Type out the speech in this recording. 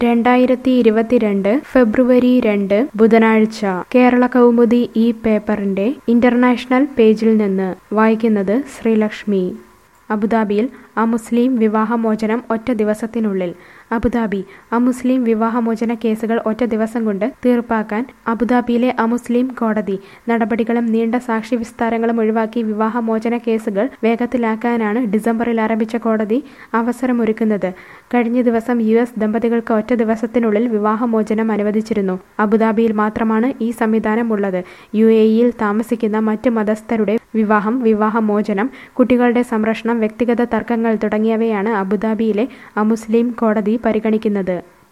രണ്ടായിരത്തി ഇരുപത്തിരണ്ട് ഫെബ്രുവരി രണ്ട് ബുധനാഴ്ച കേരള കൗമുദി ഈ പേപ്പറിന്റെ ഇന്റർനാഷണൽ പേജിൽ നിന്ന് വായിക്കുന്നത് ശ്രീലക്ഷ്മി അബുദാബിയിൽ അമുസ്ലിം വിവാഹമോചനം ഒറ്റ ദിവസത്തിനുള്ളിൽ അബുദാബി അമുസ്ലിം വിവാഹമോചന കേസുകൾ ഒറ്റ ദിവസം കൊണ്ട് തീർപ്പാക്കാൻ അബുദാബിയിലെ അമുസ്ലിം കോടതി നടപടികളും നീണ്ട സാക്ഷി വിസ്താരങ്ങളും ഒഴിവാക്കി വിവാഹമോചന കേസുകൾ വേഗത്തിലാക്കാനാണ് ഡിസംബറിൽ ആരംഭിച്ച കോടതി അവസരമൊരുക്കുന്നത് കഴിഞ്ഞ ദിവസം യു എസ് ദമ്പതികൾക്ക് ഒറ്റ ദിവസത്തിനുള്ളിൽ വിവാഹമോചനം അനുവദിച്ചിരുന്നു അബുദാബിയിൽ മാത്രമാണ് ഈ സംവിധാനം ഉള്ളത് യു എ ഇയിൽ താമസിക്കുന്ന മറ്റ് മതസ്ഥരുടെ വിവാഹം വിവാഹമോചനം കുട്ടികളുടെ സംരക്ഷണം വ്യക്തിഗത തർക്കങ്ങൾ തുടങ്ങിയവയാണ് അബുദാബിയിലെ അമുസ്ലിം കോടതി പരിഗണിക്കുന്നത്